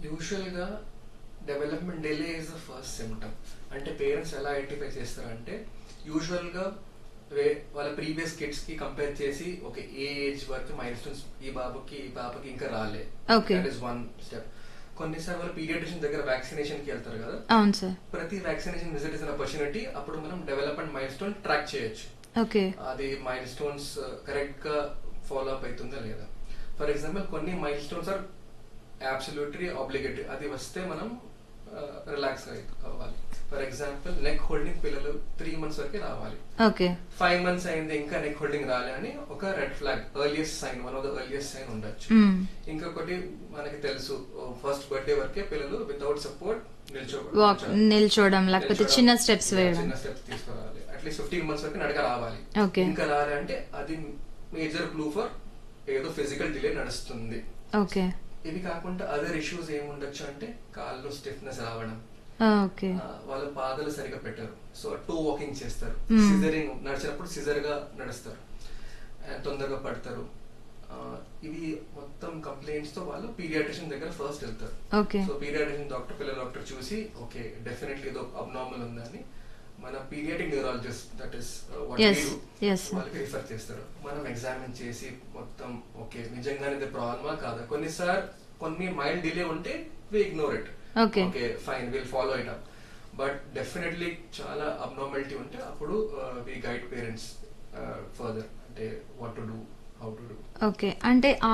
Usual గా development delay is the first symptom అంటే parents ఎలా ఐడెంటిఫై చేస్తారంటే యూజువల్ గా వే- వాళ్ళ ప్రీవియస్ కిడ్స్ కి కంపేర్ చేసి ఓకే ఏ ఏజ్ వరకు మైల్ స్టోన్స్ ఈ బాబుకి ఈ పాపకి ఇంకా రాలే Okay. That is one step కొన్నిసార్లు వాళ్ళు పీడియాట్రిషియన్ దగ్గర వ్యాక్సినేషన్ కి వెళ్తారు కదా అవును సార్ ప్రతి వ్యాక్సినేషన్ విజిట్ ఇస్ ఆపర్చునిటీ అప్పుడు మనం డెవలప్మెంట్ మైల్ స్టోన్ ట్రాక్ చేయొచ్చు ఓకే అది మైల్ స్టోన్స్ కరెక్ట్ గా ఫాలో అప్ అవుతుందా లేదా ఫర్ ఎగ్జాంపుల్ కొన్ని milestones are absolutely obligatory అది వస్తే మనం రిలాక్స్ అవ్వాలి ఫర్ ఎగ్జాంపుల్ నెక్ హోల్డింగ్ పిల్లలు త్రీ మంత్స్ వరకే రావాలి ఓకే ఫైవ్ మంత్స్ అయింది ఇంకా నెక్ హోల్డింగ్ రాలే అని ఒక red flag earliest sign one of the earliest sign ఉండొచ్చు మ్మ్. ఇంకొకటి మనకి తెలుసు ఫస్ట్ బర్త్డే వరకే పిల్లలు వితౌట్ సపోర్ట్ నిల్చో వాక్ నిల్చో- నిల్చోవడం లేకపోతే నిల్చోవడం, చిన్న స్టెప్స్ వేయడం చిన్న స్టెప్స్ తీసుకురావాలి అట్లీస్ట్ ఫిఫ్టీన్ మంత్స్ వరకు నడక రావాలి Okay. ఇంకా రాలే అంటే అది మేజర్ క్లూ ఫర్ ఏదో ఫిజికల్ డిలే నడుస్తుంది ఓకే ఇవి కాకుండా అదర్ ఇష్యూస్ ఏముండొచ్చు అంటే కాళ్ళు స్టిఫ్నెస్ రావడం ఓకే ఆ, వాళ్ళ పాదాలు సరిగా పెట్టరు సో టూ వాకింగ్ చేస్తారు Hmm. సిజరింగ్ నడిచినప్పుడు సిజర్ గా నడుస్తారు And తొందరగా పడతారు ఆ, ఇవి మొత్తం కంప్లైంట్స్ తో వాళ్ళు పీడియాట్రిషియన్ దగ్గర ఫస్ట్ వెళ్తారు ఓకే సో పీడియాట్రిషియన్ డాక్టర్ పిల్లల డాక్టర్ చూసి ఓకే డెఫినెట్లీ ఏదో అబ్నార్మల్ ఉందని మన paediatric neurologist that is Yes, yes, sir. వాళ్ళకి రిఫర్ చేస్తారు మనం ఎగ్జామిన్ చేసి మొత్తం ఓకే నిజంగానే ఇది ప్రాబ్లమా కాదా కొన్నిసార్ కొన్ని మైల్డ్ డిలే ఉంటే we ignore it Okay. Okay fine will follow it up but definitely చాలా అబ్నార్మాలిటీ ఉంటే అప్పుడు వి గైడ్ పేరెంట్స్ ఫర్దర్ అంటే what to do how to do okay అంటే ఆ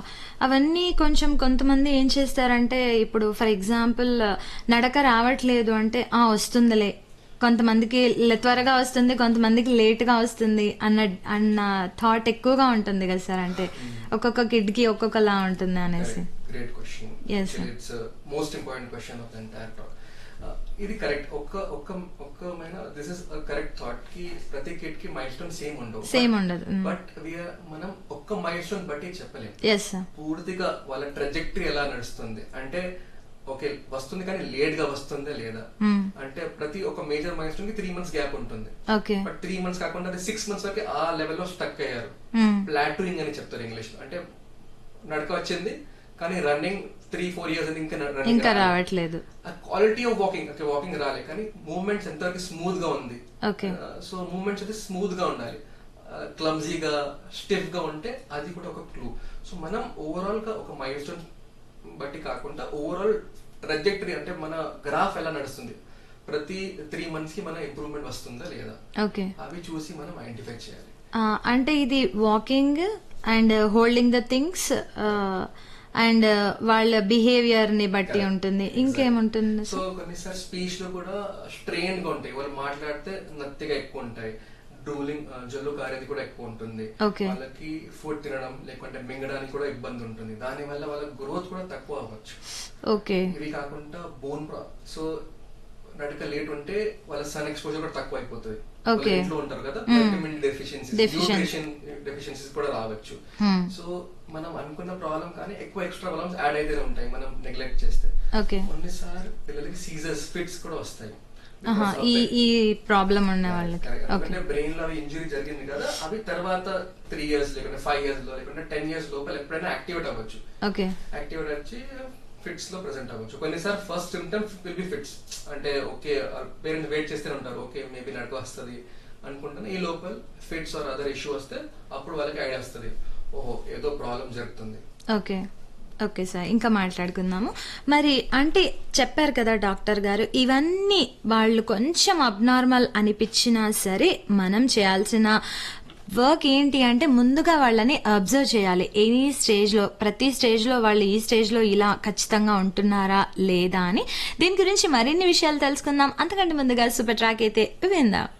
అవన్నీ కొంచెం కొంతమంది ఏం చేస్తారంటే ఇప్పుడు ఫర్ ఎగ్జాంపుల్ నడక రావట్లేదు అంటే ఆ వస్తుందిలే కొంతమందికి లే- త్వరగా వస్తుంది కొంతమందికి లేట్ గా వస్తుంది అన్న అన్న థాట్ ఎక్కువగా ఉంటుంది కదా సార్ అంటే ఒక్కొక్క కిడ్ కి ఒక్కొక్కలా ఉంటుంది అనేసి great question Yes, sir. It's most important question of the entire talk ఇది కరెక్ట్ ఒక్క ఒక్క ఒక్కమైన దిస్ ఇస్ కరెక్ట్ థాట్ కి ప్రతి కిడ్ కి మైల్ స్టోన్ సేమ్ ఉండవు Same ఉండదు. Mm. బట్ మనం ఒక్క మైల్ స్టోన్ బట్టి చెప్పలేం ఎస్ సార్ పూర్తిగా వాళ్ళ ట్రెజెక్టరీ ఎలా నడుస్తుంది అంటే ఓకే వస్తుంది కానీ లేట్ గా వస్తుందా లేదా Mm. అంటే ప్రతి ఒక మేజర్ మైల్ స్టోన్ కి త్రీ మంత్స్ గ్యాప్ ఉంటుంది ఓకే బట్ త్రీ మంత్స్ కాకుండా అది సిక్స్ మంత్స్ వరకు ఆ లెవెల్లో స్టక్ అయ్యారు Mm. ప్లాటూయింగ్ అని చెప్తారు ఇంగ్లీష్ లో అంటే నడక వచ్చింది కానీ రన్నింగ్ త్రీ ఫోర్ ఇయర్స్ ఇంకా running ఇంకా రాలేదు. రావట్లేదు ఆ quality of walking okay walking రాలే కానీ మూవ్మెంట్స్ ఎంతవరకు స్మూత్ గా ఉంది Okay. సో మూవ్మెంట్స్ అయితే స్మూత్ గా ఉండాలి క్లమ్జీగా స్టిఫ్ గా ఉంటే అది కూడా ఒక క్లూ సో మనం ఓవరాల్ గా ఒక మైల్ స్టోన్ బట్టి కాకుండా ఓవరాల్ ట్రజెక్టరీ అంటే మన గ్రాఫ్ ఎలా నడుస్తుంది ప్రతి త్రీ మంత్స్ కి మన ఇంప్రూవ్మెంట్ వస్తుందా లేదా ఓకే అవి చూసి మనం ఐడెంటిఫై చేయాలి ఆ, అంటే ఇది walking and holding the things and వాళ్ళ బిహేవియర్ ని బట్టి Correct. ఉంటుంది ఇంకేముంటుంది సో కొన్నిసారి స్పీచ్ లో కూడా స్ట్రెయిన్ గా ఉంటాయి వాళ్ళు మాట్లాడితే నత్తిగా ఎక్కువ ఉంటాయి డ్రూలింగ్ జల్లు కారేది కూడా ఎక్కువ ఉంటుంది Okay. వాళ్ళకి ఫుడ్ తినడం లేకుంటే మింగడానికి కూడా ఇబ్బంది ఉంటుంది దాని వల్ల వాళ్ళ గ్రోత్ కూడా తక్కువ అవ్వచ్చు ఓకే ఇవి కాకుండా బోన్ సో నడక లేట్ ఉంటే వాళ్ళ సన్ ఎక్స్పోజర్ కూడా తక్కువ అయిపోతుంది Okay. వాళ్ళ ఇంట్లో ఉంటారు కదా Mm. Vitamin deficiencies Deficiency. Nutrition deficiencies కూడా రావచ్చు Hmm. సో మనం అనుకున్న ప్రాబ్లం కానీ ఎక్కువ ఎక్స్ట్రా ప్రాబ్లమ్స్ యాడ్ అయితే ఉంటాయి మనం నెగ్లెక్ట్ చేస్తే ఓకే కొన్నిసార్లు పిల్లలకి సీజర్స్ ఫిట్స్ కూడా వస్తాయి ఆహా, Because of ఈ that. ఈ ప్రాబ్లం ఉన్న వాళ్ళకి Correct. ఓకే ఎందుకంటే బ్రెయిన్ లో ఇంజురీ జరిగింది కదా అవి తర్వాత త్రీ ఇయర్స్ లేకుంటే ఫైవ్ ఇయర్స్ లో లేకుంటే టెన్ ఇయర్స్ లోపల ఎప్పుడైనా యాక్టివేట్ అవ్వచ్చు ఓకే యాక్టివేట్ వచ్చి ఫిట్స్ లో ప్రెసెంట్ అవ్వచ్చు కొన్నిసార్లు first symptoms will be fits అంటే ఓకే పేరెంట్స్ వెయిట్ చేస్తూనే ఉంటారు ఓకే మేబీ నడక వస్తుంది అనుకుంటాను ఈ లోపల ఫిట్స్ ఆర్ అదర్ ఇష్యూ వస్తే అప్పుడు వాళ్ళకి ఐడియా వస్తుంది ఓహో ఏదో ప్రాబ్లం జరుగుతుంది ఓకే ఓకే సార్ ఇంకా మాట్లాడుకుందాము మరి అంటే చెప్పారు కదా డాక్టర్ గారు ఇవన్నీ వాళ్ళు కొంచెం అబ్నార్మల్ అనిపించినా సరే మనం చేయాల్సిన వర్క్ ఏంటి అంటే ముందుగా వాళ్ళని అబ్జర్వ్ చేయాలి ఎనీ స్టేజ్లో ప్రతి స్టేజ్లో వాళ్ళు ఈ స్టేజ్లో ఇలా ఖచ్చితంగా ఉంటున్నారా లేదా అని దీని గురించి మరిన్ని విషయాలు తెలుసుకుందాం అంతకంటే ముందుగా సూపర్ ట్రాక్ అయితే విందాం